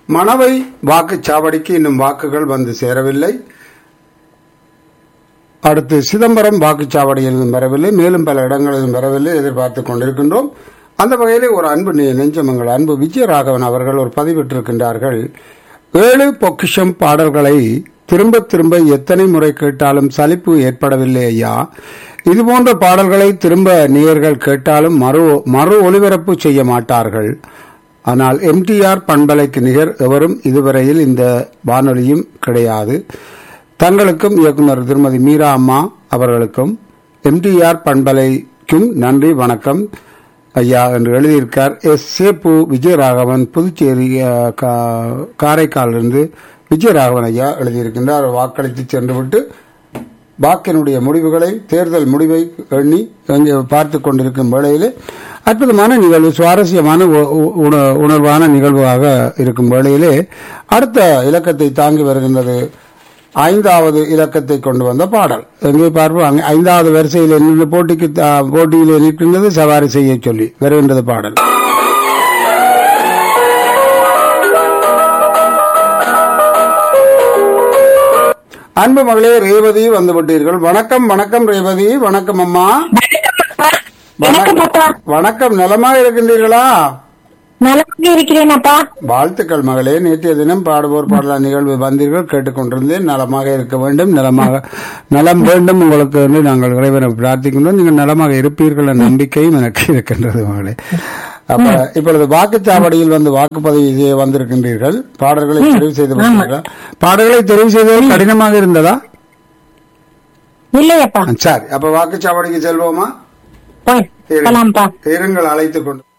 மணவை வாக்குச்சாவடிக்கு இன்னும் வாக்குகள் வந்து சேரவில்லை அடுத்து சிதம்பரம் வாக்குச்சாவடியிலும் வரவில்லை மேலும் பல இடங்களிலும் வரவில்லை எதிர்பார்த்துக் கொண்டிருக்கின்றோம் அந்த வகையிலே ஒரு அன்பு நெ- நெஞ்சமங்கள் அன்பு விஜயராகவன் அவர்கள் ஒரு பதிவிட்டிருக்கின்றார்கள் ஏழு பொக்கிஷம் பாடல்களை திரும்ப திரும்ப எத்தனை முறை கேட்டாலும் சலிப்பு ஏற்படவில்லை ஐயா இதுபோன்ற பாடல்களை திரும்ப நேயர்கள் கேட்டாலும் மறு மறு ஒலிபரப்பு செய்ய மாட்டார்கள் ஆனால் எம்டிஆர் பண்பலைக்கு நிகர் எவரும் இதுவரையில் இந்த வானொலியும் கிடையாது தங்களுக்கும் இயக்குனர் திருமதி மீரா அம்மா அவர்களுக்கும் எம்டிஆர் பண்பலைக்கும் நன்றி வணக்கம் ஐயா என்று எழுதியிருக்கார் எஸ் சேப்பு விஜயராகவன் புதுச்சேரி அஹ், கா- காரைக்காலிலிருந்து விஜயராகவன் ஐயா எழுதியிருக்கின்றார் வாக்களித்து சென்றுவிட்டு வாக்கினுடைய முடிவுகளை தேர்தல் முடிவை எண்ணி அங்கே பார்த்து கொண்டிருக்கும் வேளையிலே அற்புதமான நிகழ்வு சுவாரஸ்யமான உ- உ- உண- உணர்வான நிகழ்வாக இருக்கும் வேளையிலே அடுத்த இலக்கத்தை தாங்கி வருகின்றது ஐந்தாவது இலக்கத்தை கொண்டு வந்த பாடல் எங்கே பார்ப்போம் அங்கே ஐந்தாவது வரிசையில் நின்று போட்டிக்கு தா- போட்டியிலே நிற்கின்றது சவாரி செய்ய சொல்லி வருகின்றது பாடல் அன்பு மகளே ரேவதி வந்து விட்டீர்கள் வணக்கம் வணக்கம் ரேவதி வணக்கம் அம்மா வணக்கம் அப்பா வணக்கம் நலமாக இருக்கின்றீர்களா நலமாக இருக்கிறேன் அப்பா வாழ்த்துக்கள் மகளே நேற்றைய தினம் பாடுவோர் பாடலா நிகழ்வு வந்தீர்கள் கேட்டுக்கொண்டிருந்தேன் நலமாக இருக்க வேண்டும் நலமாக நலம் வேண்டும் உங்களுக்கு என்று நாங்கள் இறைவனை பிரார்த்திக்கின்றோம் நீங்கள் நலமாக இருப்பீர்கள் என்ற நம்பிக்கையும் எனக்கு இருக்கின்றது மகளே அப்ப இப்பொழுது வாக்குச்சாவடியில் வந்து வாக்குப்பதிவு செய்ய வந்திருக்கின்றீர்கள் பாடல்களை தெரிவு செய்து விட்டீர்கள் பாடல்களை தெரிவு செய்வது கடினமாக இருந்ததா இல்லையப்பா சரி அப்ப வாக்குச்சாவடிக்கு செல்வோமா போய் போலாம்ப்பா இருங்கள் அழைத்துக் கொண்டு